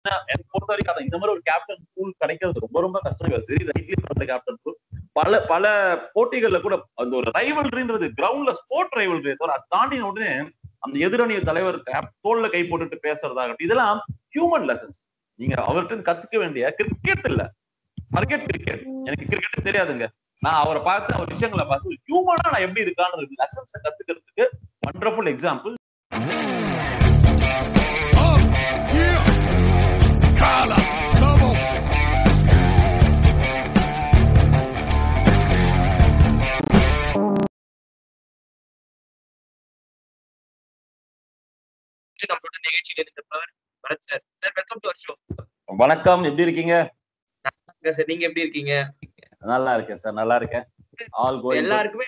எனக்கு பொறுத்த வரைக்கும் அதான் இந்த மாதிரி ஒரு கேப்டன் பூல் கிடைக்கிறது ரொம்ப ரொம்ப கஷ்டம் வெரி ரைட்லி பண்ண கேப்டன் பூல் பல பல போட்டிகள்ல கூட அந்த ஒரு ரைவல்ரின்றது கிரவுண்ட்ல ஸ்போர்ட் ரைவல்ரி தவிர அதை தாண்டின உடனே அந்த எதிரணி தலைவர் தோல்ல கை போட்டுட்டு பேசுறதாகட்டும் இதெல்லாம் ஹியூமன் லெசன்ஸ் நீங்க அவர்கிட்ட கத்துக்க வேண்டிய கிரிக்கெட் இல்ல கிரிக்கெட் கிரிக்கெட் எனக்கு கிரிக்கெட் தெரியாதுங்க நான் அவரை பார்த்து அவர் விஷயங்களை பார்த்து ஹியூமனா நான் எப்படி இருக்கான்னு லெசன்ஸை கத்துக்கிறதுக்கு wonderful example Carla, come on. நம்மளோட நிகழ்ச்சியில இருந்தவர் Bharath sir sir welcome to our show வணக்கம் எப்படி இருக்கீங்க சார் நீங்க எப்படி இருக்கீங்க நல்லா இருக்கேன் சார் நல்லா இருக்கேன் ஆல் கோயிங் எல்லாருக்குமே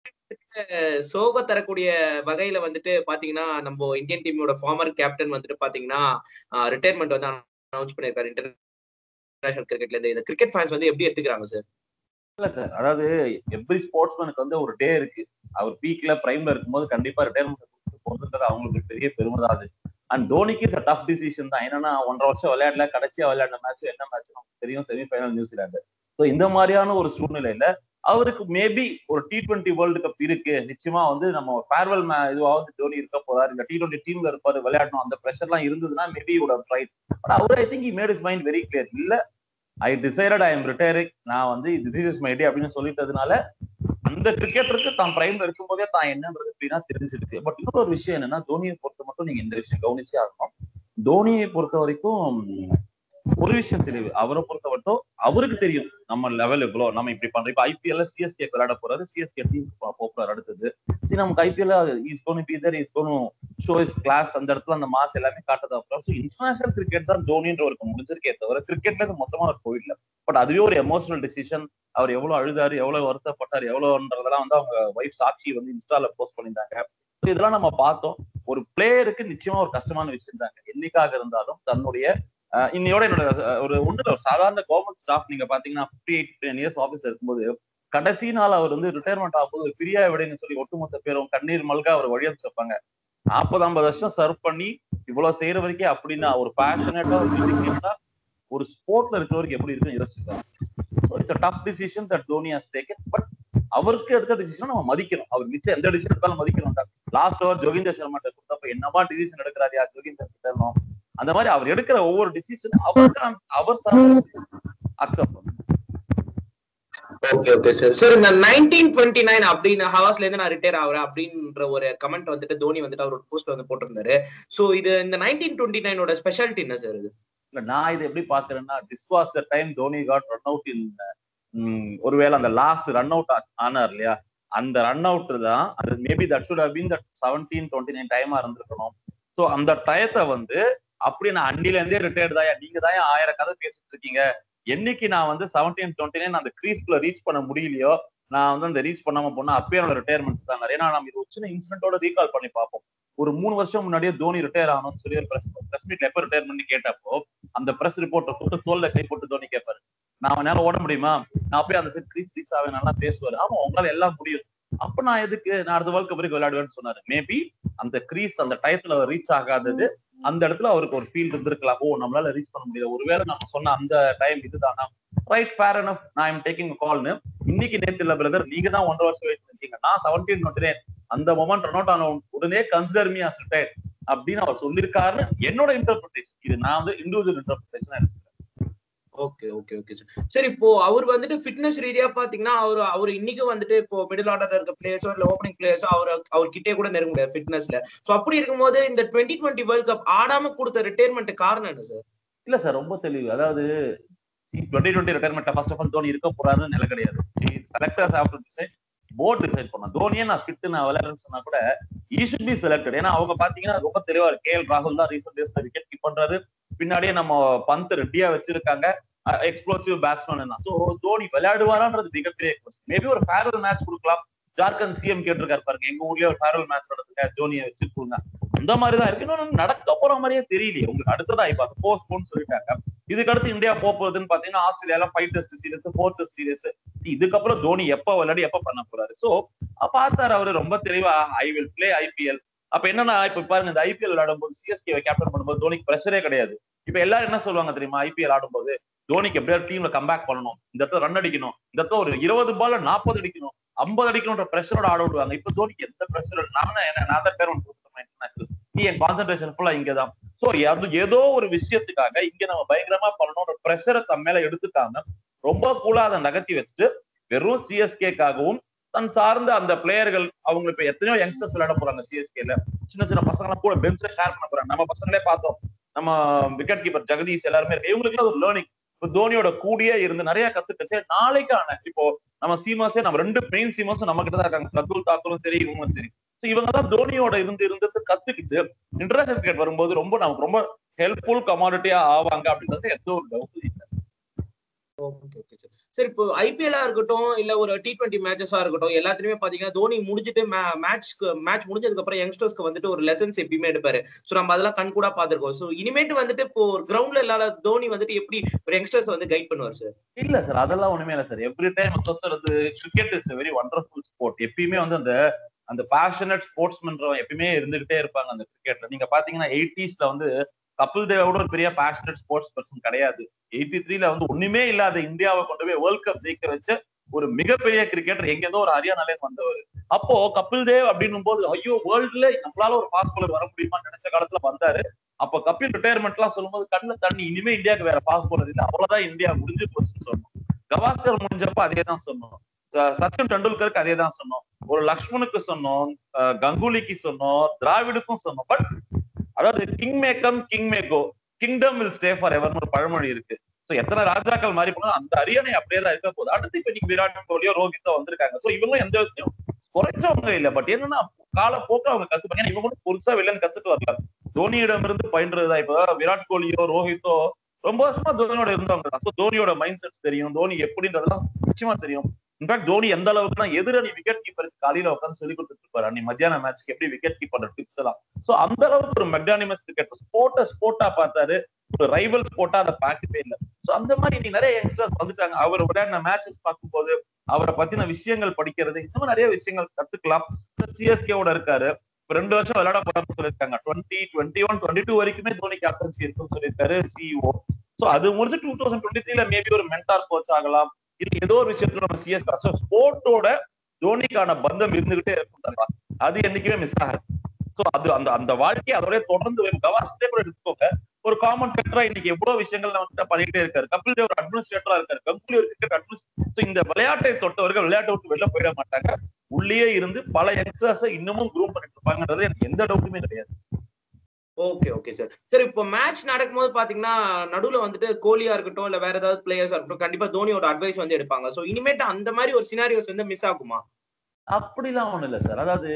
அஹ், சோக தரக்கூடிய வகையில வந்துட்டு பாத்தீங்கன்னா நம்ம இந்தியன் டீமோட ஃபார்மர் கேப்டன் வந்துட்டு பாத்தீங்கன்னா ரிட்டையர்மெண்ட் வந்து அனௌன்ஸ் பண்ணிருக்காரு இன்டர்நேஷனல் கிரிக்கெட்ல இருந்து இந்த கிரிக்கெட் ஃபேன்ஸ் வந்து எப்படி எடுத்துக்கிறாங்க சார் இல்ல சார் அதாவது எவ்ரி ஸ்போர்ட்ஸ்மேனுக்கு வந்து ஒரு டே இருக்கு அவர் பீக்ல பிரைம்ல இருக்கும்போது கண்டிப்பா ரிட்டையர்மெண்ட் போறதுன்றது அவங்களுக்கு பெரிய பெருமை தான் அது அண்ட் தோனிக்கு இட்ஸ் டஃப் டிசிஷன் தான் என்னன்னா ஒன்றரை வருஷம் விளையாடல கடைசியா விளையாடின மேட்ச் என்ன மேட்ச் நமக்கு தெரியும் செமிஃபைனல் நியூசிலாந்து ஸோ இந்த மாதிரியான ஒரு சூழ்நிலையில அவருக்கு மேபி ஒரு டி டுவெண்ட்டி வேர்ல்டு கப் இருக்கு நிச்சயமா வந்து நம்ம ஃபேர்வெல் இதுவாவது தோனி இருக்க போறாரு இந்த டி டுவெண்ட்டி டீம்ல இருப்பாரு விளையாடணும் அந்த ப்ரெஷர்லாம் இருந்ததுன்னா maybe would have tried but அவர் I think he made his mind very clear இல்ல I decided I am retiring நான் வந்து திஸ் இஸ் மை டே அப்படின்னு சொல்லிட்டதுனால அந்த கிரிக்கெட்டருக்கு தான் பிரைம்ல இருக்கும்போதே தான் என்னன்றது அப்படின்னா தெரிஞ்சிருக்கு பட் இன்னொரு விஷயம் என்னன்னா தோனியை பொறுத்த மட்டும் நீங்க இந்த விஷயம் கவனிச்சே ஆகணும் தோனியை பொறுத்த வரைக்கும் ஒரு விஷயம் தெரியுது அவரை பொறுத்த மட்டும் அவருக்கு தெரியும் நம்ம லெவல் எவ்வளவு நம்ம இப்படி பண்றோம் இப்ப ஐபிஎல்ல சிஎஸ்கே விளையாட போறாரு சிஎஸ்கே டீம் போறாரு அடுத்தது சரி நமக்கு ஐபிஎல் இஸ் கோன் பி தர் is gone show is class அந்த இடத்துல அந்த மாஸ் எல்லாமே காட்டதா போறோம் ஸோ இன்டர்நேஷனல் கிரிக்கெட் தான் தோனின்ற ஒரு முடிஞ்சிருக்கே தவிர கிரிக்கெட்ல இருந்து மொத்தமா அவர் போயிடல பட் அதுவே ஒரு எமோஷனல் டிசிஷன் அவர் எவ்வளவு அழுதாரு எவ்வளவு வருத்தப்பட்டார் எவ்வளவுன்றதெல்லாம் வந்து அவங்க ஒய்ஃப் சாட்சி வந்து இன்ஸ்டால போஸ்ட் பண்ணியிருந்தாங்க ஸோ இதெல்லாம் நம்ம பார்த்தோம் ஒரு பிளேயருக்கு நிச்சயமா ஒரு கஷ்டமான விஷயம் தாங்க என்னைக்காக இருந்தாலும் தன்னுடைய அஹ் இன்னையோட என்னோட அஹ், ஒரு ஒன்று ஒரு சாதாரண கவர்மெண்ட் ஸ்டாஃப் நீங்க பாத்தீங்கன்னா ஃபிஃப்டி எயிட் டென் இயர்ஸ் ஆஃபீஸ்ல இருக்கும்போது கடைசி நாள் அவர் வந்து ரிட்டையர்மெண்ட் ஆகும்போது ஒரு பிரியா விடைன்னு சொல்லி ஒட்டுமொத்த பேரும் கண்ணீர் மல்க அவர் வழி அமைச்சிருப்பாங்க நாற்பது ஐம்பது வருஷம் சர்வ் பண்ணி இவ்வளவு செய்யற வரைக்கும் அப்படின்னா ஒரு பேஷனேட்டா ஒரு dedicated-ஆ ஒரு ஸ்போர்ட்ல இருக்கிறவருக்கு எப்படி இருக்குன்னு யோசிச்சுக்கலாம் it's tough decision that Dhoni has taken but அவருக்கு எடுத்த டிசிஷன் நம்ம மதிக்கணும் அவர் மிச்சம் எந்த டிசிஷன் எடுத்தாலும் மதிக்கணும் லாஸ்ட் ஓவர் ஜோகிந்தர் சர்மாட்ட கொடுத்தப்ப என்னமா டிசிஷன் எடுக்கிறாரு யார் ஜோகிந்தர் கிட்ட இருந்தோம் அந்த மாதிரி அவர் எடுக்கிற ஒவ்வொரு டிசிஷன் அவருக்கு நாம்- அவர் அக்செப்ட் பண்ணணும் ஓகே ஓகே சார் சார் இந்த நைன்டீன் டுவெண்ட்டி நைன் அப்படின்னு ஹவாஸ்ல இருந்து நான் ரிட்டையர் ஆகுறேன் அப்படின்ற ஒரு கமெண்ட் வந்துட்டு தோனி வந்துட்டு அவரோட போஸ்ட்ல வந்து போட்டிருந்தாரு சோ இது இந்த நைன்டீன் டுவெண்ட்டி நைனோட ஸ்பெஷாலிட்டி என்ன சார் இது இல்ல நான் இது எப்படி பாக்குறேன்னா this was the time Dhoni got run out in ஒருவேளை அந்த லாஸ்ட் ரன் அவுட் ஆனார் இல்லையா அந்த ரன் அவுட் தான் அது maybe that should have been that seventeen twenty nine டைமா இருந்திருக்கணும் ஸோ அந்த டயத்தை வந்து அப்படி நான் அண்டில இருந்தே ரிட்டையர்ட் தான் நீங்க தான் ஆயிரம் கதை பேசிட்டு இருக்கீங்க என்னைக்கு நான் வந்து செவன்டீன் டுவெண்ட்டி நைன் அந்த கிரீஸ்குள்ள ரீச் பண்ண முடியலையோ நான் வந்து அந்த ரீச் பண்ணாம போனா அப்பயே என்னோட ரிட்டையர்மெண்ட் தாங்க ஏன்னா நம்ம இது ஒரு சின்ன இன்சிடென்ட்டோட ரீகால் பண்ணி பார்ப்போம் ஒரு மூணு வருஷம் முன்னாடியே தோனி ரிட்டையர் ஆகணும்னு சொல்லி ஒரு பிரஸ் பிரஸ் மீட்ல எப்போ ரிட்டையர்மெண்ட் கேட்டப்போ அந்த பிரஸ் ரிப்போர்ட்டர் போட்டு தோல்ல கை போட்டு தோனி கேட்பாரு நான் அவனால ஓட முடியுமா நான் அப்படியே அந்த சைட் கிரீஸ் ரீச் ஆவேன் நல்லா பேசுவாரு ஆமா உங்களால எல்லாம் முடியும் அப்ப நான் எதுக்கு நான் அடுத்த வேர்ல்ட் கப் வரைக்கும் விளையாடுவேன்னு சொன்னாரு மேபி அந்த கிரீஸ் அந்த டயத்துல ரீச் ஆகாதது அந்த இடத்துல அவருக்கு ஒரு ஃபீல் இருந்திருக்கலாம் ஓ நம்மளால ரீச் பண்ண முடியல ஒருவேளை நம்ம சொன்ன அந்த டைம் இதுதானா ரைட் ஃபேர் enough நான் ஐம் டேக்கிங் கால்னு இன்னைக்கு நேத்து இல்ல பிரதர் நீங்க தான் ஒன்றரை வருஷம் வெயிட் பண்ணிருக்கீங்க நான் செவன்டீன் நோட்டினேன் அந்த மொமெண்ட் ரன் அவுட் ஆன உடனே கன்சிடர் மீ அஸ் ரிட்டையர்ட் அப்படின்னு அவர் சொல்லியிருக்காருன்னு என்னோட இன்டர்பிரேஷன் இது நான் வந்து இண்டிவிஜுவல் இன்டர்பிரேஷன் எடுத்துக்கிறேன் okay okay okay sir sir இப்போ அவர் வந்துட்டு ஃபிட்னஸ் ரீதியா பாத்தீங்கன்னா அவர் அவர் இன்னைக்கு வந்துட்டு இப்போ மிடில் ஆர்டர்ல இருக்க பிளேயர்ஸோ இல்ல ஓப்பனிங் பிளேயர்ஸோ அவர் அவர் கிட்டே கூட நெருங்க முடியாது ஃபிட்னஸ்ல சோ அப்படி இருக்கும்போது இந்த டுவெண்ட்டி டுவெண்ட்டி வேர்ல்ட் கப் ஆடாம கொடுத்த ரிட்டையர்மெண்ட் காரணம் என்ன சார் இல்ல சார் ரொம்ப தெளிவு அதாவது twenty twenty retirement first of all Dhoni இருக்க போறாருன்னு நிலை கிடையாது selectors after decide board decide பண்ணா தோனியே நான் ஃபிட் நான் விளையாடுறேன்னு சொன்னா கூட ஈ ஷுட் பி செலக்டட் ஏன்னா அவங்க பாத்தீங்கன்னா ரொம்ப தெளிவா இருக்கு கேஎல் ராகுல் தான் ரீசெண்ட் டேஸ்ல விக்கெட் கீப் பண்றாரு பின்னாடியே நம்ம பந்த் ரெட்டியா வச்சிருக்காங்க எக்ஸ்ப்ளோசிவ் பேட்ஸ்மேன் தான் ஸோ தோனி விளையாடுவாரான்றது மிகப்பெரிய கொஸ்டின் மேபி ஒரு ஃபேர்வெல் மேட்ச் கொடுக்கலாம் ஜார்க்கண்ட் சிஎம் கேட்டிருக்காரு பாருங்க எங்க ஊர்லயே ஒரு ஃபேர்வெல் மேட்ச் நடத்துங்க தோனியை வச்சு கொடுங்க அந்த மாதிரி தான் இருக்கு இன்னொன்னு நடக்க போற மாதிரியே தெரியலையே உங்களுக்கு அடுத்ததா இப்ப அது போஸ்ட்போன் சொல்லிட்டாங்க இதுக்கு அடுத்து இந்தியா போக போகுதுன்னு பாத்தீங்கன்னா ஆஸ்திரேலியால five test series four test series இதுக்கப்புறம் தோனி எப்ப விளையாடி எப்ப பண்ண போறாரு சோ பார்த்தாரு அவரு ரொம்ப தெளிவா ஐ வில் பிளே ஐபிஎல் அப்ப என்னன்னா இப்ப பாருங்க இந்த ஐபிஎல் விளையாடும் போது சிஎஸ்கே கேப்டன் பண்ணும்போது தோனிக்கு பிரஷரே கிடையாது இப்ப எல்லாரும் என்ன சொல்லுவாங்க தெரியுமா ஐபிஎல் ஆடும்போது தோனிக்கு எப்படியா டீம்ல கம்பேக் பண்ணணும் இந்த இடத்துல ரன் அடிக்கணும் இந்த இடத்துல ஒரு இருபது பால்ல நாற்பது அடிக்கணும் ஐம்பது அடிக்கணும்ன்ற பிரஷரோட ஆட விடுவாங்க இப்ப தோனிக்கு எந்த பிரஷர் நான் என்ன நான் தான் பேர் இன்டர்நேஷனல் நீ என் கான்சென்ட்ரேஷன் ஃபுல்லா இங்கதான் சோ அது ஏதோ ஒரு விஷயத்துக்காக இங்க நம்ம பயங்கரமா பண்ணணும்ன்ற பிரஷரை தம் மேல எடுத்துக்காம ரொம்ப கூலா அதை நகர்த்தி வச்சுட்டு வெறும் சிஎஸ்கேக்காகவும் தன் சார்ந்த அந்த பிளேயர்கள் அவங்க இப்ப எத்தனையோ யங்ஸ்டர்ஸ் விளையாட போறாங்க சிஎஸ்கேல சின்ன சின்ன பசங்க கூட பெஞ்ச்ல ஷேர் பண்ண போறாங்க நம்ம பசங்களே பார்த்தோம் நம்ம விக்கெட் கீப்பர் ஜெகதீஷ் எல்லாருமே இருக்கு இவங்களுக்கு ஒரு லேர்னிங் இப்போ தோனியோட கூடியே இருந்து நிறைய கத்துக்கிச்சு நாளைக்கான இப்போ நம்ம சீமாஸே நம்ம ரெண்டு மெயின் சீமாஸும் நம்ம கிட்ட தான் இருக்காங்க சத்துல் தாக்கரும் சரி இவங்களும் சரி ஸோ இவங்க தான் தோனியோட இருந்து இருந்தது கத்துக்கிட்டு இன்டர்நேஷனல் கிரிக்கெட் வரும்போது ரொம்ப நமக்கு ரொம்ப ஹெல்ப்ஃபுல் கமாடிட்டியா ஆவாங்க அப்படின்றது எந்த ஒரு டவுட் இல்லை ஓகே ஓகே சார் சரி இப்போ ஐபிஎல்லா இருக்கட்டும் இல்ல ஒரு டி டுவெண்ட்டி மேட்சஸா இருக்கட்டும் எல்லாத்துலயுமே பாத்தீங்கன்னா தோனி முடிஞ்சிட்டு மேட்ச்க்கு மேட்ச் முடிஞ்சதுக்கு அப்புறம் யங்ஸ்டர்ஸ்க்கு வந்துட்டு ஒரு லெசன்ஸ் எப்பயுமே எடுப்பாரு சோ நம்ம அதெல்லாம் கண் கூட பாத்துருக்கோம் சோ இனிமேட்டு வந்துட்டு இப்போ ஒரு கிரவுண்ட்ல இல்லாத தோனி வந்துட்டு எப்படி ஒரு யங்ஸ்டர்ஸ் வந்து கைட் பண்ணுவார் சார் இல்ல சார் அதெல்லாம் ஒண்ணுமே இல்ல சார் எவ்ரி டைம் சார் அது cricket is very wonderful sport எப்பயுமே வந்து அந்த அந்த பேஷனட் ஸ்போர்ட்ஸ்மன்றவன் எப்பயுமே இருந்துகிட்டே இருப்பாங்க அந்த கிரிக்கெட்ல நீங்க பாத்தீங்கன்னா எயிட்டிஸ்ல வந்து கபில் தேவோட ஒரு பெரிய பேஷனட் ஸ்போர்ட்ஸ் பர்சன் கிடையாது எயிட்டி த்ரீல வந்து ஒண்ணுமே இல்லாத இந்தியாவை கொண்டு போய் வேர்ல்ட் கப் ஜெயிக்க வச்ச ஒரு மிகப்பெரிய கிரிக்கெட்டர் எங்கேருந்தோ ஒரு ஹரியானாலே வந்தவர் அப்போ கபில் தேவ் அப்படின்னும் போது ஐயோ வேர்ல்ட்ல நம்மளால ஒரு ஃபாஸ்ட் பாலர் வர முடியுமான்னு நினைச்ச காலத்துல வந்தாரு அப்போ கபில் ரிட்டையர்மெண்ட் எல்லாம் சொல்லும்போது கண்ணுல தண்ணி இனிமே இந்தியாவுக்கு வேற ஃபாஸ்ட் பாலர் இல்லை அவ்வளவுதான் இந்தியா முடிஞ்சு போச்சுன்னு சொன்னோம் கவாஸ்கர் முடிஞ்சப்ப அதே தான் சொன்னோம் சச்சின் டெண்டுல்கருக்கு அதே தான் சொன்னோம் ஒரு லக்ஷ்மணுக்கு சொன்னோம் கங்குலிக்கு சொன்னோம் திராவிடுக்கும் சொன்னோம் பட் அதாவது கிங் மேக்கம் கிங் மேக்கோ கிங்டம் வில் ஸ்டே ஃபார் எவர்னு ஒரு பழமொழி இருக்கு சோ எத்தனை ராஜாக்கள் மாறி போனா அந்த அரியணை அப்படியே தான் இருக்க போகுது அடுத்து இப்ப நீங்க விராட் கோலியோ ரோஹித்தோ வந்திருக்காங்க சோ இவங்களும் எந்த விதத்தையும் குறைச்சவங்க இல்ல பட் என்னன்னா காலப்போக்க அவங்க கத்துப்பாங்க ஏன்னா இவங்க மட்டும் புதுசா வில்லன் கத்துட்டு வரல தோனியிடம் இருந்து பயின்றதுதான் இப்ப விராட் கோலியோ ரோஹித்தோ ரொம்ப வருஷமா தோனியோட இருந்தவங்க தான் தோனியோட மைண்ட் செட்ஸ் தெரியும் தோனி எப்படின்றதெல்லாம் நிச்சயமா தெரியும் இன்ஃபேக்ட் தோனி எந்த அளவுக்குனா எதிரணி விக்கெட் கீப்பருக்கு காலையில உட்காந்து சொல்லி கொடுத்துட்டு இருப்பாரு அன்னி மத்தியான மேட்ச்க்கு எப்படி விக்கெட் கீப்பர் டிப்ஸ் எல்லாம் சோ அந்த அளவுக்கு ஒரு மெக்டானிமஸ் கிரிக்கெட் ஸ்போர்ட்ட ஸ்போர்ட்டா பார்த்தாரு ஒரு ரைவல் ஸ்போர்ட்டா அதை பார்க்கவே இல்லை சோ அந்த மாதிரி நீ நிறைய யங்ஸ்டர்ஸ் வந்துட்டாங்க அவர் விளையாடின மேட்சஸ் பார்க்கும்போது அவரை பத்தின விஷயங்கள் படிக்கிறது இன்னும் நிறைய விஷயங்கள் கத்துக்கலாம் சிஎஸ்கேவோட இருக்காரு ரெண்டு வருஷம் விளையாட போறான்னு சொல்லியிருக்காங்க twenty twenty one twenty two வரைக்குமே தோனி கேப்டன்சி இருக்குன்னு சொல்லியிருக்காரு சிஇஓ சோ அது முடிச்சு டூ தௌசண்ட் டுவெண்ட்டி த்ரீல மேபி ஒரு மென்டார் கோச் ஆகலாம் இது ஏதோ ஒரு விஷயத்துல நம்ம சிஎஸ் ஸோ ஸ்போர்ட்டோட தோனிக்கான பந்தம் இருந்துகிட்டே இருக்கும் அது என்னைக்குமே மிஸ் ஆகாது சோ அது அந்த அந்த வாழ்க்கையை அதோடய தொடர்ந்து வரும் கவாஸ்டே கூட எடுத்துக்கோங்க ஒரு காமெண்டேட்டரா இன்னைக்கு எவ்வளவு விஷயங்கள் வந்து பண்ணிட்டே இருக்காரு கபில் தேவ் ஒரு அட்மினிஸ்ட்ரேட்டரா இருக்காரு கங்குலி ஒரு கிரிக்கெட் அட்மினிஸ்ட்ரேட்டர் இந்த விளையாட்டை தொட்டவர்கள் விளையாட்டை விட்டு வெளில போயிட மாட்டாங்க உள்ளே இருந்து பல யங்ஸ்டர்ஸை இன்னமும் குரூப் பண்ணிட்டு இருப்பாங்கன்றது எனக்கு எந்த டவுட்டுமே கிடையாது ஓகே ஓகே சார் சரி இப்போ மேட்ச் நடக்கும்போது பாத்தீங்கன்னா நடுவுல வந்துட்டு கோலியா இருக்கட்டும் இல்ல வேற ஏதாவது பிளேயர்ஸா இருக்கட்டும் கண்டிப்பா தோனியோட அட்வைஸ் வந்து எடுப்பாங்க சோ இனிமேட்டு அந்த மாதிரி ஒரு சினாரியோஸ் வந்து மிஸ் ஆகுமா அப்படிலாம் ஒண்ணு இல்ல சார் அதாவது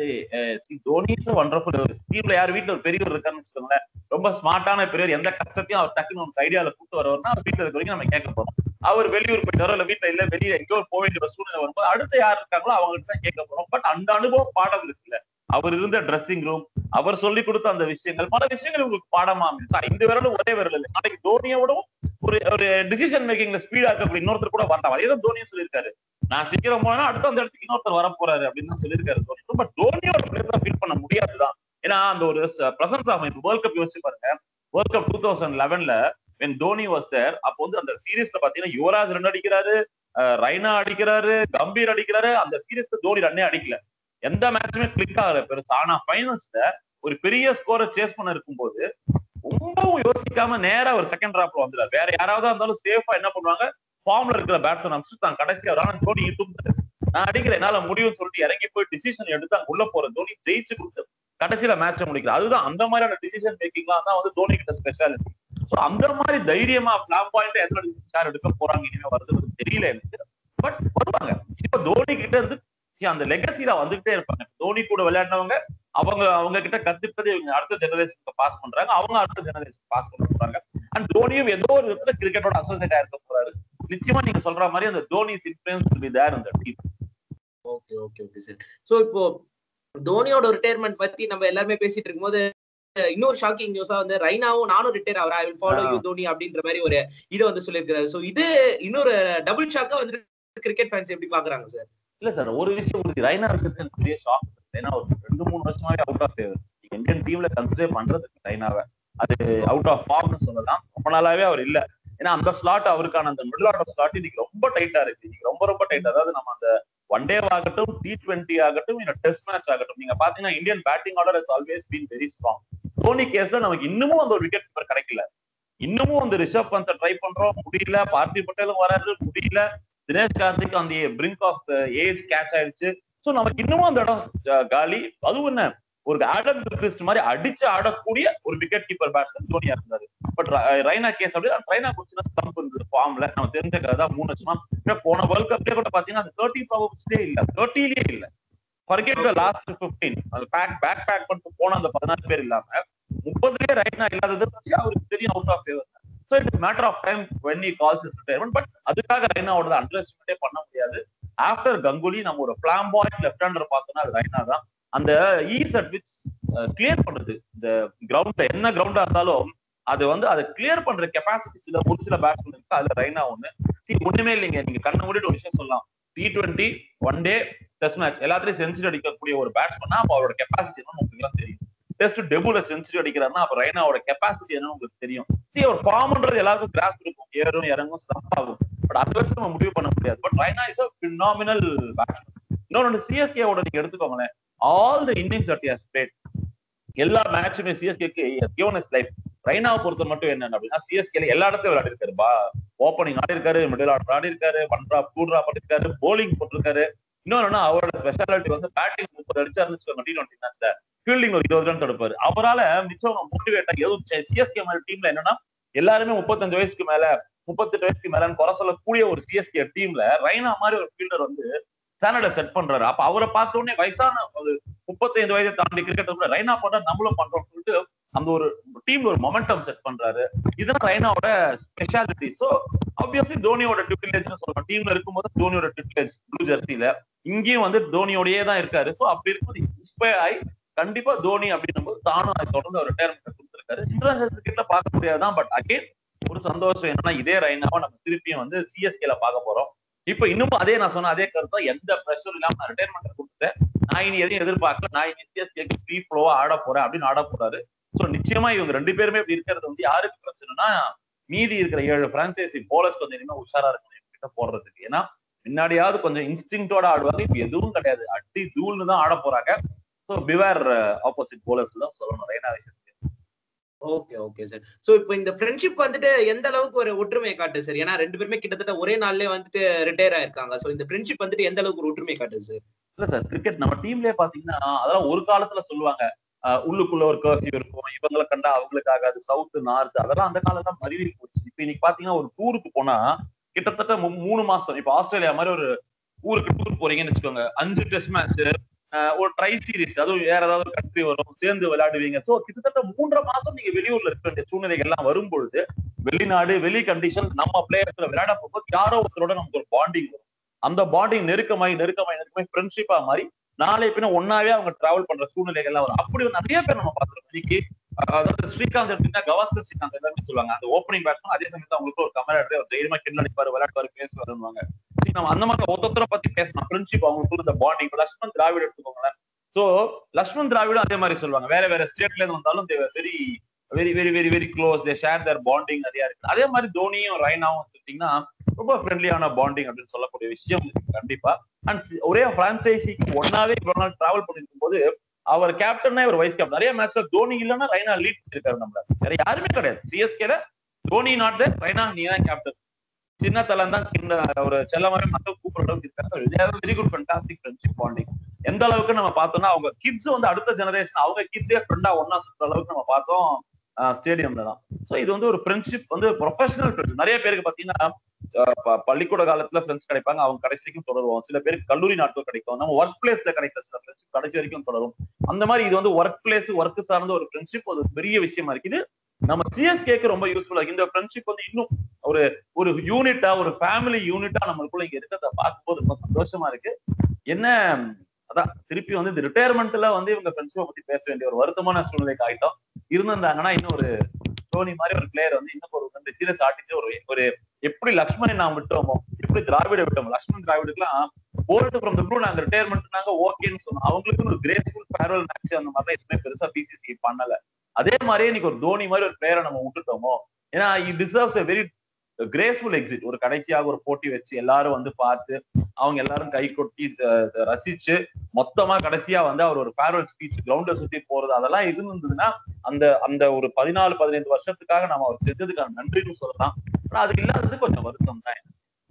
தோனி இஸ் வண்டர்ஃபுல் டீம்ல யார் வீட்டுல ஒரு பெரியவர் இருக்காருன்னு வச்சுக்கோங்களேன் ரொம்ப ஸ்மார்ட்டான பெரியவர் எந்த கஷ்டத்தையும் அவர் டக்குன்னு ஒரு ஐடியால கூட்டு வரவர்னா அவர் வீட்டுல இருக்க வரைக்கும் நம்ம கேட்க போறோம் அவர் வெளியூர் போயிட்டாரோ இல்ல வீட்டுல இல்ல வெளியே எங்கேயோ போக வேண்டிய ஒரு சூழ்நிலை வரும்போது அடுத்து யார் இருக்காங்களோ அவங்க தான் கேட்க போறோம் பட் அந்த அனுபவம் பாடம் இருக்குல்ல அவர் இருந்த ட்ரெஸ்ஸிங் ரூம் அவர் சொல்லி கொடுத்த அந்த விஷயங்கள் பல விஷயங்கள் உங்களுக்கு பாடமா அமைச்சு இந்த விரலும் ஒரே விரல் இல்லை நாளைக்கு தோனியோடவும் ஒரு ஒரு டிசிஷன் மேக்கிங்ல ஸ்பீடா இருக்கக்கூடிய இன்னொருத்தர் கூட வரலாம் அதே தான் தோனியும் சொல்லியிருக்காரு நான் சீக்கிரம் போனா அடுத்த அந்த இடத்துக்கு இன்னொருத்தர் வர போறாரு அப்படின்னு தான் சொல்லியிருக்காரு தோனி பட் தோனியோட பிளேஸா ஃபீல் பண்ண முடியாதுதான் ஏன்னா அந்த ஒரு பிரசன்ஸ் ஆகும் இப்போ வேர்ல்ட் கப் யோசிச்சு பாருங்க வேர்ல்ட் கப் டூ தௌசண்ட் லெவன்ல வென் தோனி வாஸ் தேர் அப்போ வந்து அந்த சீரீஸ்ல பாத்தீங்கன்னா யுவராஜ் ரன் அடிக்கிறாரு ரைனா அடிக்கிறாரு கம்பீர் அடிக்கிறாரு அந்த சீரீஸ்க்கு தோனி ரன்னே அடிக்கல எந்த மேட்சுமே கிளிக் ஆகல பெருசா ஆனா ஃபைனல்ஸ்ல ஒரு பெரிய ஸ்கோரை சேஸ் பண்ண இருக்கும்போது ரொம்பவும் யோசிக்காம நேரா ஒரு செகண்ட் டிராப்ல வந்துடாரு வேற யாராவது இருந்தாலும் சேஃபா என்ன பண்ணுவாங்க ஃபார்ம்ல இருக்கிற பேட்ஸ்மேன் அமிச்சு தான் கடைசி அவர் தோனி தூக்குது நான் அடிக்கிற என்னால முடியும்னு சொல்லிட்டு இறங்கி போய் டிசிஷன் எடுத்து அங்க உள்ள போற தோனி ஜெயிச்சு கொடுத்து கடைசியில மேட்சை முடிக்கிறார் அதுதான் அந்த மாதிரியான டிசிஷன் மேக்கிங்லாம் தான் வந்து தோனி கிட்ட ஸ்பெஷாலிட்டி ஸோ அந்த மாதிரி தைரியமா பிளாப் பாயிண்ட் எத்தனை சார் எடுக்க போறாங்க இனிமே வருது தெரியல எனக்கு பட் வருவாங்க இப்ப தோனி கிட்ட இருந்து அந்த லெகசில வந்துகிட்டே இருப்பாங்க தோனி கூட விளையாடினவங்க அவங்க அவங்க கிட்ட கத்துக்கிட்டது இவங்க அடுத்த ஜெனரேஷனுக்கு பாஸ் பண்றாங்க அவங்க அடுத்த ஜெனரேஷன் பாஸ் பண்ண போறாங்க அண்ட் தோனியும் ஏதோ ஒரு விதத்துல கிரிக்கெட்டோட அசோசியேட் ஆயிருக்க போறாரு நிச்சயமா நீங்க சொல்ற மாதிரி அந்த தோனிஸ் இன்ஃபுளுன்ஸ் பி தேர் இந்த team okay okay okay sir so இப்போ தோனியோட ரிட்டையர்மெண்ட் பத்தி நம்ம எல்லாருமே பேசிட்டு இருக்கும்போது இன்னொரு ஷாக்கிங் நியூஸா வந்து ரைனாவும் நானும் ரிட்டையர் ஆகிறேன் I will follow you Dhoni அப்படின்ற மாதிரி ஒரு இதை வந்து சொல்லியிருக்காரு சோ இது இன்னொரு டபுள் ஷாக்கா வந்து கிரிக்கெட் ஃபேன்ஸ் எப்படி பாக்குறாங்க சார் இல்ல சார் ஒரு விஷயம் உறுதி ரைனா விஷயத்துல எனக்கு பெரிய ஷாக் ஏன்னா ஒரு ரெண்டு மூணு வருஷமாவே அவுட் ஆஃப் ஃபேவர் இந்தியன் டீம்ல கன்சிடர் பண்றதுக்கு ரைனாவை அது அவுட் ஆஃப் ஃபார்ம்னு சொல்லலாம் ரொம்ப நாளாவே அவர் இல்ல ஏன்னா அந்த ஸ்லாட் அவருக்கான அந்த மிடில் ஆர்டர் ஸ்லாட் இன்னைக்கு ரொம்ப டைட்டா இருக்கு இன்னைக்கு ரொம்ப ரொம்ப டைட் அதாவது நம்ம அந்த ஒன் டே ஆகட்டும் டி டுவெண்ட்டி ஆகட்டும் இல்ல டெஸ்ட் மேட்ச் ஆகட்டும் நீங்க பாத்தீங்கன்னா Indian batting order is always been very strong Dhoni கேஸ்ல நமக்கு இன்னமும் அந்த ஒரு விக்கெட் கீப்பர் கிடைக்கல இன்னமும் அந்த ரிஷப் பந்தை ட்ரை பண்றோம் முடியல பார்த்தி பட்டேலும் வராது முடியல தினேஷ் கார்த்திக் அந்த பிரிங்க் ஆஃப் ஏஜ் கேட்ச் ஆயிடுச்சு சோ நமக்கு இன்னமும் அந்த இடம் ஜ- காலி அதுவும் என்ன ஒரு ஆடம் கிறிஸ்ட் மாதிரி அடிச்சு ஆடக்கூடிய ஒரு விக்கெட் கீப்பர் பேட்ஸ்மேன் தோனியா இருந்தாரு பட் ரைனா கேஸ் அப்படி ரைனா கொஞ்சம் ஸ்டம்ப் இருந்தது ஃபார்ம்ல நம்ம தெரிஞ்ச கதை மூணு வருஷமா இப்ப போன வேர்ல்ட் கப்லயே கூட பாத்தீங்கன்னா அந்த தேர்ட்டி ப்ராபபிலிட்டியே இல்ல தேர்ட்டிலேயே இல்ல ஃபர்கெட் த லாஸ்ட் பிப்டீன் அந்த பேக் பேக் பேக் பண்ணிட்டு போன அந்த பதினாறு பேர் இல்லாம முப்பதுலயே ரைனா இல்லாதது வச்சு அவருக்கு தெரியும் out of favour so it is matter of time when he calls is retirement but அதுக்காக ரைனாவோட அண்டர் எஸ்டிமேட்டே பண்ண முடியாது ஆஃப்டர் கங்குலி நம்ம ஒரு பிளாம்பாயிண்ட் லெஃப்ட் ஹேண்டர் பார்த்தோம்னா அது ரைனா தான் அந்த ஈஸ் அட் விச் கிளியர் பண்றது இந்த கிரவுண்ட்ல என்ன கிரவுண்டா இருந்தாலும் அது வந்து அதை கிளியர் பண்ற கெப்பாசிட்டி சில ஒரு சில பேட்ஸ்மேன் இருக்கு அதுல ரைனா ஒண்ணு சி ஒண்ணுமே இல்லைங்க நீங்க கண்ணை மூடிட்டு ஒரு விஷயம் சொல்லலாம் T twenty one day test match எல்லாத்துலயும் செஞ்சுரி அடிக்கக்கூடிய ஒரு பேட்ஸ்மேனா அப்ப அவரோட கெப்பாசிட்டி என்னன்னு உங்களுக்கு எல்லாம் தெரியும் டெஸ்ட் டெபுல செஞ்சுரி அடிக்கிறாருன்னா அப்ப ரைனாவோட கெப்பாசிட்டி என்னன்னு உங்களுக்கு தெரியும் சி ஒரு ஃபார்ம்ன்றது எல்லாருக்கும் கிராஃப் இருக்கும் ஏறும் இறங்கும் ஸ்டம்ப் ஆகும் பட் அதை வச்சு நம்ம முடிவு பண்ண முடியாது but Raina is a phenomenal batsman இன்னொன்று சிஎஸ்கேவோட நீங்க எடுத்துக்கோங்களேன் all the innings at has played எல்லா மேட்சுமே சிஎஸ்கேக்கு கிவன் இஸ் லைஃப் ரைனாவை பொறுத்த மட்டும் என்ன அப்படின்னா சிஎஸ்கேல எல்லா இடத்தையும் விளையாடி இருக்காரு பா ஓப்பனிங் ஆடி இருக்காரு மிடில் ஆர்டர் ஆடி இருக்காரு ஒன் ட்ராப் டூ ட்ராப் பண்ணிருக்காரு போலிங் போட்டிருக்காரு இன்னொன்னு அவரோட ஸ்பெஷாலிட்டி வந்து பேட்டிங் முப்பது அடிச்சாருன்னு வச்சுக்கோங்க டி டுவெண்ட்டி மேட்ச்ல ஃபீல்டிங் ஒரு இருபது ரன் தடுப்பாரு அவரால மிச்சம் மோட்டிவேட் ஆகி எதுவும் சிஎஸ்கே மாதிரி டீம்ல என்னன்னா எல்லாருமே முப்பத்தஞ்சு வயசுக்கு மேல முப்பத்தெட்டு வயசுக்கு மேலன்னு குறை சொல்லக்கூடிய ஒரு சிஎஸ்கே டீம்ல ரைனா மாதிரி ஒரு ஃபீல்டர் வந்து ஸ்டாண்டர்டை செட் பண்றாரு அப்ப அவரை பார்த்த உடனே வயசான ஒரு முப்பத்தைந்து வயதை தாண்டி கிரிக்கெட் கூட ரைனா பண்ற நம்மளும் பண்றோம்னு சொல்லிட்டு அந்த ஒரு டீம்ல ஒரு மொமெண்டம் செட் பண்றாரு இதுதான் ரைனாவோட ஸ்பெஷாலிட்டி சோ ஆப்வியஸ்லி தோனியோட டியூட்டிலேஜ் சொல்லலாம் டீம்ல இருக்கும்போது தோனியோட டியூட்டிலேஜ் ப்ளூ ஜெர்சில இங்கேயும் வந்து தோனியோடயே தான் இருக்காரு சோ அப்படி இருக்கும்போது இன்ஸ்பயர் ஆகி கண்டிப்பா தோனி அப்படின்னும் போது தானும் அதை தொடர்ந்து ஒரு ரிட்டையர்மெண்ட் கொடுத்திருக்காரு இன்டர்நேஷனல் கிரிக்கெட்ல பார்க்க முடியாதுதான் பட் அகைன் ஒரு சந்தோஷம் என்னன்னா இதே ரைனாவை நம்ம திருப்பியும் வந்து சிஎஸ்கேல பார்க்க போறோம் இப்ப இன்னும் அதே நான் சொன்ன அதே கருத்தா எந்த ப்ரெஷர் இல்லாம நான் ரிட்டையர்மெண்ட் கொடுத்துட்டேன் நான் இனி எதையும் எதிர்பார்க்கல நான் இனி சிஎஸ்கேக்கு ஃப்ரீ ஃப்ளோவா ஆட போறேன் அப்படின்னு ஆட போறாரு சோ நிச்சயமா இவங்க ரெண்டு பேருமே இப்படி இருக்கிறது வந்து யாருக்கு பிரச்சனைனா மீதி இருக்கிற ஏழு பிரான்சைசி போலர்ஸ் கொஞ்சம் இனிமே உஷாரா இருக்கணும் இவங்க கிட்ட போடுறதுக்கு ஏன்னா முன்னாடியாவது கொஞ்சம் இன்ஸ்டிங்டோட ஆடுவாங்க இப்ப எதுவும் கிடையாது அடி தூள்னு தான் ஆட போறாங்க சோ பிவேர் ஆப்போசிட் போலர்ஸ் தான் சொல்லணும் ரெய்னா விஷயத்துக்கு ஓகே ஓகே சார் சோ இப்போ இந்த ஃப்ரெண்ட்ஷிப் வந்துட்டு எந்த அளவுக்கு ஒரு ஒற்றுமையை காட்டுது சார் ஏன்னா ரெண்டு பேருமே கிட்டத்தட்ட ஒரே நாள்லயே வந்துட்டு ரிட்டையர் ஆயிருக்காங்க சோ இந்த ஃப்ரெண்ட்ஷிப் வந்துட்டு எந்த அளவுக்கு ஒரு ஒற்றுமையை காட்டுது சார் இல்ல சார் கிரிக்கெட் நம்ம டீம்லயே பாத்தீங்கன்னா அதெல்லாம் ஒரு காலத்துல சொல்லுவாங்க ஆஹ் உள்ளுக்குள்ள ஒரு கர்ஃபியூ இருக்கும் இவங்களை கண்டா அவங்களுக்கு ஆகாது சவுத் நார்த் அதெல்லாம் அந்த காலத்துல மருவி போச்சு இப்ப இன்னைக்கு பாத்தீங்கன்னா ஒரு டூருக்கு போனா கிட்டத்தட்ட மூ- மூணு மாசம் இப்ப ஆஸ்திரேலியா மாதிரி ஒரு ஊருக்கு டூர் போறீங்கன்னு வச்சுக்கோங்க அஞ்சு டெஸ்ட் மேட்ச் ஒரு ட்ரை சீரிஸ் அதுவும் வேற ஏதாவது ஒரு கண்ட்ரி வரும் சேர்ந்து விளையாடுவீங்க சோ கிட்டத்தட்ட மூன்றரை மாசம் நீங்க வெளியூர்ல இருக்க வேண்டிய சூழ்நிலைகள் எல்லாம் வரும்பொழுது வெளிநாடு வெளி கண்டிஷன் நம்ம பிளேயர்ஸ்ல விளையாட போகும்போது யாரோ ஒருத்தரோட நமக்கு ஒரு பாண்டிங் வரும் அந்த பாண்டிங் நெருக்கமாய் நெருக்கமாய் நெருக்கமாய் ஃப்ரெண்ட்ஷிப்பா மாதிரி நாளை பின்ன ஒன்னாவே அவங்க டிராவல் பண்ற சூழ்நிலைகள் எல்லாம் வரும் அப்படி ஒரு நிறைய பேர் நம்ம பார்த்துருக்கோம் இன்னைக்கு அஹ் அதாவது ஸ்ரீகாந்த் எடுத்தீங்கன்னா கவாஸ்கர் ஸ்ரீகாந்த் எல்லாமே சொல்லுவாங்க அந்த ஓப்பனிங் பேட்ஸ்மேன் அதே சமயத்துல அவங்களுக்கு ஒரு கமரா ஒரு தைரியமா கிண்டல் அடிப்பாரு விளையாடுவாரு பேசுவாருன்னு சரி நம்ம அந்த மாதிரி ஒருத்தரை பத்தி பேசலாம் ஃப்ரெண்ட்ஷிப் அவங்களுக்கு இந்த பாண்டிங் இப்போ லக்ஷ்மண் திராவிட் எடுத்துக்கோங்களேன் சோ லக்ஷ்மண் திராவிடும் அதே மாதிரி சொல்லுவாங்க வேற வேற ஸ்டேட்ல இருந்து வந்தாலும் very very very very very close they share their bonding நிறைய இருக்கு அதே மாதிரி தோனியும் ரைனாவும் எடுத்தீங்கன்னா ரொம்ப ஃப்ரெண்ட்லியான பாண்டிங் அப்படின்னு சொல்லக்கூடிய விஷயம் இருக்கு கண்டிப்பா அண்ட் ஒரே பிரான்சைசிக்கு ஒன்னாவே இவ்வளவு நாள் டிராவல் பண்ணிருக்கும் போது அவர் கேப்டன்னா இவர் வைஸ் கேப்டன் நிறைய மேட்ச்ல தோனி இல்லைன்னா ரைனா லீட் பண்ணிருக்காரு நம்மள வேற யாருமே கிடையாது சிஎஸ்கேல தோனி நாட் ரைனா நீ தான் கேப்டன் சின்ன தலம் தான் இந்த ஒரு செல்லமாவே மக்கள் கூப்பிடுற அளவுக்கு இருக்காங்க very good fantastic friendship bonding எந்த அளவுக்கு நம்ம பார்த்தோம்னா அவங்க கிட்ஸ் வந்து அடுத்த ஜெனரேஷன் அவங்க கிட்ஸே ஃப்ரெண்டா ஒன்னா சுற்றுற அளவுக்கு நம்ம பார்த்தோம் ஸ்டேடியம்ல தான் சோ இது வந்து ஒரு ஃப்ரெண்ட்ஷிப் வந்து ப்ரொஃபஷனல் ஃப்ரெண்ட்ஸ் நிறைய பேருக்கு பாத்தீங்கன்னா அஹ் ப- பள்ளிக்கூட காலத்துல ஃப்ரெண்ட்ஸ் கிடைப்பாங்க அவங்க கடைசி வரைக்கும் தொடருவோம் சில பேருக்கு கல்லூரி நாட்கள் கிடைக்கும் நம்ம ஒர்க் பிளேஸ்ல கிடைக்கிற சில ஃப்ரெண்ட்ஷிப் கடைசி வரைக்கும் தொடரும் அந்த மாதிரி இது வந்து ஒர்க் பிளேஸ் ஒர்க் சார்ந்த ஒரு ஃப்ரெண்ட்ஷிப் ஒரு பெரிய விஷயமா இருக்கு இது நம்ம சிஎஸ்கேக்கு ரொம்ப யூஸ்ஃபுல்லா இருக்கு இந்த ஃப்ரெண்ட்ஷிப் வந்து இன்னும் ஒரு ஒரு யூனிட்டா ஒரு ஃபேமிலி யூனிட்டா நம்மளுக்குள்ள இங்க இருக்கிறத பார்க்கும்போது ரொம்ப சந்தோஷமா இருக்கு என்ன அதான் திருப்பி வந்து இந்த ரிட்டையர்மெண்ட்ல வந்து இவங்க ஃப்ரெண்ட்ஷிப்பை பத்தி பேச வேண்டிய ஒரு வருத்தமான சூழ்நிலைக்கு ஆயிட்டோம் இருந்திருந்தாங்கன்னா இன்னும் ஒரு தோனி மாதிரி ஒரு பிளேயர் வந்து இன்னும் ஒரு ரெண்டு சீரியஸ் ஆட்டிட்டு ஒரு ஒரு எப்படி லக்ஷ்மணை நாம் விட்டோமோ எப்படி திராவிட விட்டோமோ லக்ஷ்மண் திராவிடுக்குலாம் போல்ட் ஃப்ரம் த ப்ளூ நாங்க ரிட்டையர்மெண்ட் நாங்க ஓகேன்னு சொன்னோம் அவங்களுக்கும் ஒரு கிரேஸ்ஃபுல் ஃபேர்வெல் மேட்ச் அந்த மாதிரிலாம் எதுவுமே பெருசா பிசிசி பண்ணல அதே மாதிரியே இன்னைக்கு ஒரு தோனி மாதிரி ஒரு பிளேயரை நம்ம விட்டுட்டோமோ ஏன்னா he deserves a very graceful exit ஒரு கடைசியாக ஒரு போட்டி வச்சு எல்லாரும் வந்து பார்த்து அவங்க எல்லாரும் கை கொட்டி அஹ், ரசிச்சு மொத்தமா கடைசியா வந்து அவர் ஒரு ஃபேர்வெல் ஸ்பீச் கிரவுண்ட சுத்தி போறது அதெல்லாம் இது இருந்ததுன்னா அந்த அந்த ஒரு பதினாலு பதினைந்து வருஷத்துக்காக நம்ம அவர் செஞ்சதுக்கான நன்றின்னு சொல்லலாம் ஆனா அது இல்லாதது கொஞ்சம் வருத்தம் தான்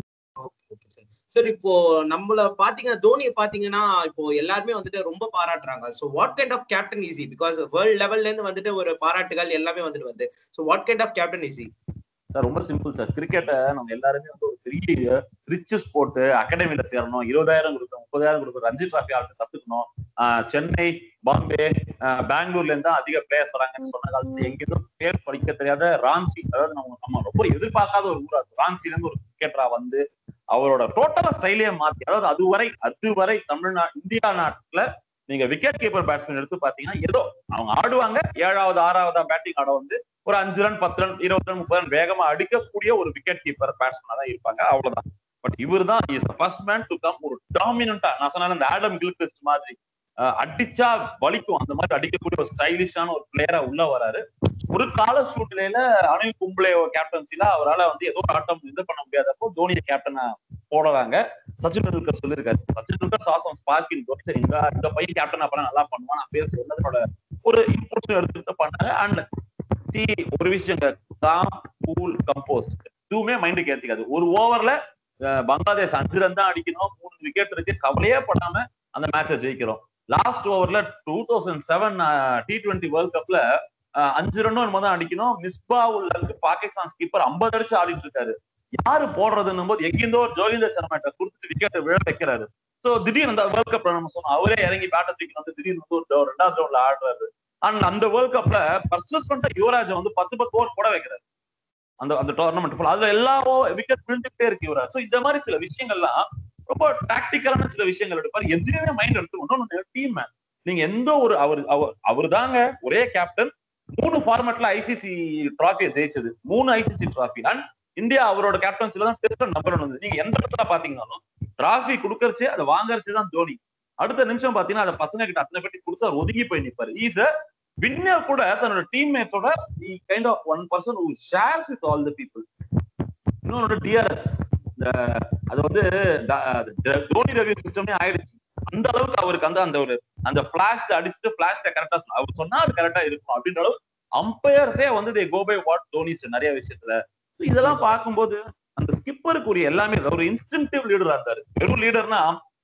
சார் இப்போ நம்மள பாத்தீங்கன்னா தோனியை பாத்தீங்கன்னா இப்போ எல்லாருமே வந்துட்டு ரொம்ப பாராட்டுறாங்க so what kind of captain he is because world லெவல்ல இருந்து வந்துட்டு ஒரு பாராட்டுகள் எல்லாமே வந்துட்டு வந்து so what kind of captain he is sir ரொம்ப சிம்பிள் சார் கிரிக்கெட்டை நம்ம எல்லாருமே வந்து ஒரு பெரிய ரிச் ஸ்போர்ட் அகாடமியில சேரணும் இருபதாயிரம் கொடுக்கணும் முப்பதாயிரம் கொடுக்கணும் ரஞ்சி டிராஃபி ஆளுக்கு கத்துக்கணும் ஆஹ் சென்னை பாம்பே ஆஹ் பெங்களூர்ல இருந்து தான் அதிக பிளேயர்ஸ் வராங்கன்னு சொன்ன காலத்துல எங்கேயும் பேர் படிக்க தெரியாத ராஞ்சி அதாவது நம்ம நம்ம ரொம்ப எதிர்பார்க்காத ஒரு ஊரா இருக்கு ராஞ்சில இருந்து ஒரு கிரிக்கெட்டரா வந்து அவரோட டோட்டலா ஸ்டைலே மாத்தி அதாவது அதுவரை அதுவரை தமிழ்நா இந்தியா நாட்டுல நீங்க விக்கெட் கீப்பர் பேட்ஸ்மேன் எடுத்து பாத்தீங்கன்னா ஏதோ அவங்க ஆடுவாங்க ஏழாவது ஆறாவதா பேட்டிங் ஆட வந்து ஒரு அஞ்சு ரன் பத்து ரன் இருபது ரன் முப்பது ரன் வேகமா அடிக்கக்கூடிய ஒரு விக்கெட் கீப்பர் பேட்ஸ்மேனா தான் இருப்பாங்க அவ்வளவுதான் பட் இவர் தான் is first man to come ஒரு டாமினண்டா நான் சொன்ன அந்த ஆடம் கில்கிறிஸ்ட் மாதிரி அஹ், அடிச்சா வலிக்கும் அந்த மாதிரி அடிக்கக்கூடிய ஒரு ஸ்டைலிஷான ஒரு பிளேயரா உள்ள வராரு ஒரு கால சூழ்நிலையில அனில் கும்ப்ளே கேப்டன்சில அவரால் வந்து ஏதோ ஒரு ஆட்டம் இது பண்ண முடியாதப்போ தோனியை கேப்டனா போடுறாங்க சச்சின் டெண்டுல்கர் சொல்லியிருக்காரு சச்சின் டெண்டுல்கர் சாசம் ஸ்பார்க்கிங் தோனி சரி இந்த இந்த பையன் கேப்டன் அப்ப நல்லா பண்ணுவான் அப்பயே சொன்னதோட ஒரு இன்புட்ஸ் எடுத்துட்டு பண்ணாங்க அண்ட் சி ஒரு விஷயம் காம் கூல் கம்போஸ்ட் எதுவுமே மைண்டுக்கு ஏத்திக்காது ஒரு ஓவர்ல பங்களாதேஷ் அஞ்சு ரன் தான் அடிக்கணும் மூணு விக்கெட் இருக்கு கவலையே படாம அந்த மேட்சை ஜெயிக்கிறோம் லாஸ்ட் ஓவர்ல two thousand seven T twenty world கப்ல அஹ், அஞ்சு ரன்னும் என்னமோ தான் அடிக்கணும் மிஸ்பா உள்ள பாகிஸ்தான் ஸ்கீப்பர் ஐம்பது அடிச்சு ஆடிட்டு இருக்காரு யாரு போடுறதுன்னும் போது எங்கிருந்தோ ஒரு ஜோகிந்தர் சர்மாட்ட கொடுத்துட்டு விக்கெட்டை விழ வைக்கிறாரு சோ திடீர்னு அந்த வேர்ல்ட் கப்ல நம்ம சொன்னோம் அவரே இறங்கி பேட்டை தூக்கி வந்து திடீர்னு வந்து ஒரு down- ரெண்டாவது ரவுண்ட்ல ஆடுறாரு அண்ட் அந்த வேர்ல்ட் கப்ல பர்சஸ்மெண்டா யுவராஜ் வந்து பத்து பத்து ஓவர் போட வைக்கிறாரு அந்த அந்த டோர்னமெண்ட் ஃபுல் அதுல எல்லா விக்கெட் விழுந்துட்டே இருக்கு யுவராஜ் சோ இந்த மாதிரி சில விஷயங்கள்லாம் ரொம்ப டாக்டிக்கலான சில விஷயங்கள் எடுப்பாரு எதுவுமே மைண்ட் எடுத்து ஒன்னொன்னு டீம் நீங்க எந்த ஒரு அவர் அவர் அவர் தாங்க ஒரே கேப்டன் மூணு ஃபார்மேட்ல ஐசிசி டிராஃபியை ஜெயிச்சது மூணு ஐசிசி டிராஃபி அண்ட் இந்தியா அவரோட கேப்டன்சில தான் டெஸ்ட் நம்பர் ஒன் வந்து நீங்க எந்த இடத்துல பாத்தீங்கன்னாலும் டிராஃபி கொடுக்கறச்சு அதை வாங்கறச்சு தான் தோனி அடுத்த நிமிஷம் பாத்தீங்கன்னா அதை பசங்க கிட்ட அத்தனை பேட்டி கொடுத்து அவர் ஒதுங்கி போய் நிப்பாரு ஈஸ் வின்னர் கூட தன்னோட டீம்மேட்ஸோட kind of one person who shares with all the people இன்னொரு டிஆர்எஸ் இந்த அது வந்து த- த- தோனி ரவி சிஸ்டமே ஆயிடுச்சு அந்த அளவுக்கு அவருக்கு அந்த அந்த ஒரு அந்த பிளாஷ்ல அடிச்சுட்டு பிளாஷ்ல கரெக்டா அவர் சொன்னா அது கரெக்டா இருக்கும் அப்படின்ற அளவு அம்பையர்ஸே வந்து they go by what Dhoni's நிறைய விஷயத்துல So இதெல்லாம் பார்க்கும்போது அந்த ஸ்கிப்பருக்குரிய எல்லாமே ஒரு இன்ஸ்டிங்டிவ் லீடரா இருந்தாரு வெறும் லீடர்னா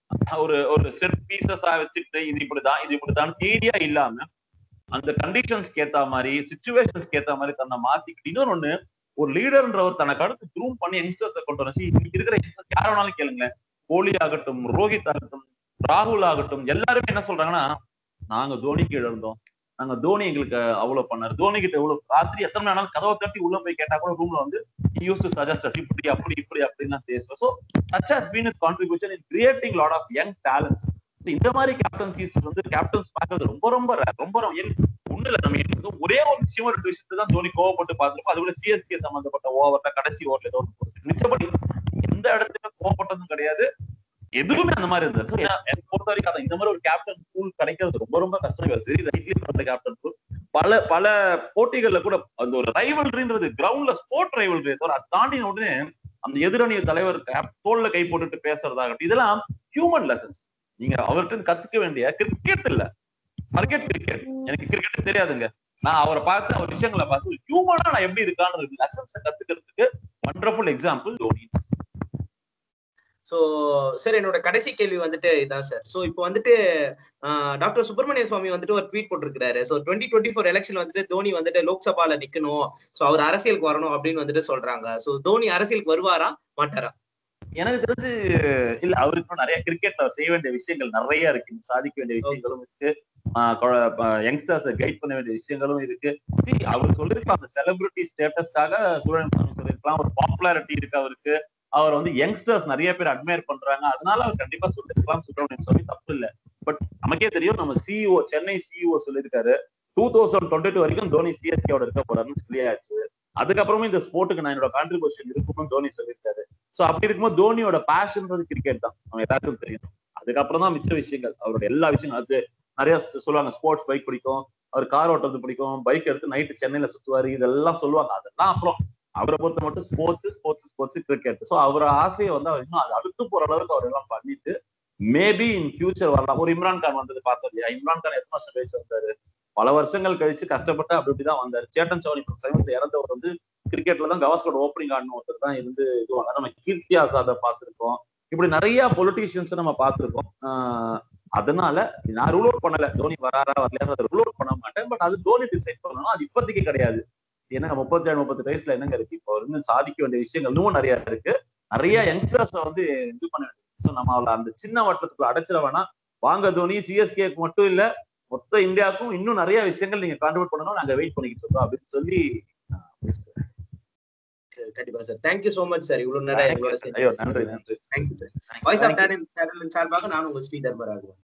ஒரு ஒரு செட் பீசஸா வச்சுட்டு இது இப்படிதான் இது இப்படிதான் தேடியா இல்லாம அந்த கண்டிஷன்ஸ்க்கு ஏத்த மாதிரி சுச்சுவேஷன்ஸ்க்கு ஏத்த மாதிரி தன்னை மாத்திக்கிட்டு இன்னொன்னு ஒண்ணு ஒரு லீடர்ன்றவர் தனக்கு அடுத்து க்ரூம் பண்ணி யங்ஸ்டர்ஸை கொண்டு வர இன்னைக்கு இருக்கிற யங்ஸ்டர்ஸ் யார வேணாலும் கேளுங்களேன் கோலி ஆகட்டும் ரோஹித் ஆகட்டும் ராகுல் ஆகட்டும் எல்லாருமே என்ன சொல்றாங்கன்னா நாங்க தோனி கீழ இருந்தோம் நாங்க தோனி எங்களுக்கு அவ்வளவு பண்ணாரு தோனி கிட்ட எவ்வளவு ராத்திரி எத்தனை மணி நேரம் கதவை தட்டி உள்ள போய் கேட்டா கூட ரூம்ல வந்து யூஸ் டு சஜஸ்ட் இப்படி அப்படி இப்படி அப்படின்னு பேசுவோம் so such has been his contribution in creating lot of young talents இந்த மாதிரி கேப்டன்சிஸ் வந்து கேப்டன்ஸ் பார்க்கறது ரொம்ப ரொம்ப rare. ரொம்ப ரொம்ப என்- ஒண்ணு இல்ல நம்ம எனக்கு ஒரே ஒரு விஷயம் ரெண்டு விஷயத்தை தான் தோனி கோவப்பட்டு பார்த்திருப்போம் அது கூட சிஎஸ்கே சம்பந்தப்பட்ட ஓவர்ல கடைசி ஓவர்ல ஏதோ ஒண்ணு போச்சு. மிச்சபடி எந்த இடத்துல கோவப்பட்டதும் கிடையாது எதுவுமே அந்த மாதிரி இருந்தது So, ஏன்னா, எனக்கு பொறுத்த வரைக்கும் அதான் இந்த மாதிரி ஒரு கேப்டன் பூல் கிடைக்கிறது ரொம்ப ரொம்ப கஷ்டம் சரி ரைட்லி பண்ண கேப்டன் பூல் பல பல போட்டிகள்ல கூட அந்த ஒரு ரைவல்ரின்றது கிரவுண்ட்ல ஸ்போர்ட் ரைவல்ரி அதை தாண்டின உடனே அந்த எதிரணி தலைவர் cap- தோல்ல கை போட்டுட்டு பேசுறதாகட்டும் இதெல்லாம் ஹியூமன் லெசன்ஸ் நீங்க அவர்கிட்ட கத்துக்க வேண்டிய கிரிக்கெட் இல்ல மார்க்கெட் கிரிக்கெட் எனக்கு கிரிக்கெட் தெரியாதுங்க நான் அவரை பார்த்து அவர் விஷயங்களை பார்த்து ஒரு ஹியூமனா நான் எப்படி இருக்கான்னு லெசன்ஸை கத்துக்கிறதுக்கு wonderful example Dhoni so sir என்னோட கடைசி கேள்வி வந்துட்டு இதான் சார் சோ இப்போ வந்துட்டு டாக்டர் சுப்பிரமணிய சுவாமி வந்துட்டு ஒரு ட்வீட் போட்டிருக்காரு so twenty twenty four election வந்துட்டு தோனி வந்துட்டு லோக்சபால நிக்கணும் சோ அவர் அரசியலுக்கு வரணும் அப்படின்னு வந்துட்டு சொல்றாங்க சோ தோனி அரசியலுக்கு வருவாரா மாட்டாரா எனக்கு தெரிஞ்சு இல்ல அவருக்கு இன்னும் நிறைய கிரிக்கெட்ல செய்ய வேண்டிய விஷயங்கள் நிறைய இருக்கு இன்னும் சாதிக்க வேண்டிய விஷயங்களும் இருக்கு யங்ஸ்டர்ஸ் கைட் பண்ண வேண்டிய விஷயங்களும் இருக்கு See, அவர் சொல்லிருக்கலாம் அந்த செலிபிரிட்டி ஸ்டேட்டஸ்க்காக சூழல் சொல்லிருக்கலாம் ஒரு பாப்புலாரிட்டி இருக்கு அவருக்கு அவர் வந்து யங்ஸ்டர்ஸ் நிறைய பேர் அட்மையர் பண்றாங்க அதனால அவர் கண்டிப்பா சொல்லிருக்கலாம் சுப்பிரமணியம் சுவாமி தப்பு இல்ல பட் நமக்கே தெரியும் நம்ம சிஇஓ சென்னை சிஇஓ சொல்லியிருக்காரு டூ தௌசண்ட் டுவெண்ட்டி டூ வரைக்கும் தோனி சிஎஸ்கேவோட இருக்க போறாருன்னு சொல்லியாச்சு அதுக்கப்புறமும் இந்த ஸ்போர்ட்டுக்கு நான் என்னோட கான்ட்ரிபியூஷன் இருக்கும்னு தோனி சொல்லியிருக்காரு சோ அப்படி இருக்கும்போது தோனியோட பேஷன்றது கிரிக்கெட் தான் நம்ம எல்லாருக்கும் தெரியும் அதுக்கப்புறம் தான் மிச்ச விஷயங்கள் அவரோட எல்லா விஷயங்களும் அது நிறைய சொ- சொல்லுவாங்க ஸ்போர்ட்ஸ் பைக் பிடிக்கும் அவர் கார் ஓட்டுறது பிடிக்கும் பைக் எடுத்து நைட்டு சென்னையில சுத்துவாரு இதெல்லாம் சொல்லுவாங்க அதெல்லாம் அப்புறம் அவரை பொறுத்த மட்டும் sports sports sports cricket so அவர் ஆசையை வந்து அவர் இன்னும் அது அடுத்து போற அளவுக்கு அவர் எல்லாம் பண்ணிட்டு மேபி இன் ஃபியூச்சர் வரலாம் ஒரு இம்ரான் கான் வந்தது பார்த்தோம் இல்லையா இம்ரான் கான் எத்தனை வருஷம் கழிச்சு வந்தாரு பல வருஷங்கள் கழிச்சு கஷ்டப்பட்டு அப்படி இப்படிதான் வந்தாரு சேட்டன் சௌனி சமயத்துல இறந்தவர் வந்து கிரிக்கெட்ல தான் கவாஸ்கர் ஓப்பனிங் ஆடணும் ஒருத்தர் தான் இருந்து இதுவாங்க நம்ம கீர்த்தி ஆசாத பார்த்திருக்கோம் இப்படி நிறைய பொலிட்டீஷியன்ஸ் நம்ம பார்த்திருக்கோம் ஆஹ் அதனால நான் ரூல் அவுட் பண்ணல தோனி வராரா வரலையா ரூல் அவுட் பண்ண மாட்டேன் பட் அது தோனி டிசைட் பண்ணணும் அது இப்போதைக்கு கிடையாது ஏன்னா முப்பத்தி ஏழு முப்பத்தி வயசுல என்னங்க இருக்கு இப்போ இன்னும் சாதிக்க வேண்டிய விஷயங்கள் இன்னும் நிறைய இருக்கு நிறைய யங்ஸ்டர்ஸ் வந்து இது பண்ண வேண்டியது ஸோ நம்ம அவளை அந்த சின்ன வட்டத்துக்குள்ள அடைச்சிட வேணாம் வாங்க தோனி சிஎஸ்கேக்கு மட்டும் இல்ல மொத்த இந்தியாவுக்கும் இன்னும் நிறைய விஷயங்கள் நீங்க கான்ட்ரிபியூட் பண்ணணும் நாங்க வெயிட் பண்ணிக்கிட்டு இருக்கோம் அப்படின்னு சொல்லி கண்டிப்பா sir thank you so much sir இவ்வளவு நேரம் எங்களோட ஐயோ நன்றி நன்றி thank you sir voice of channel சார்பாக நான் உங்க ஸ்ரீதர் ஆகுவேன்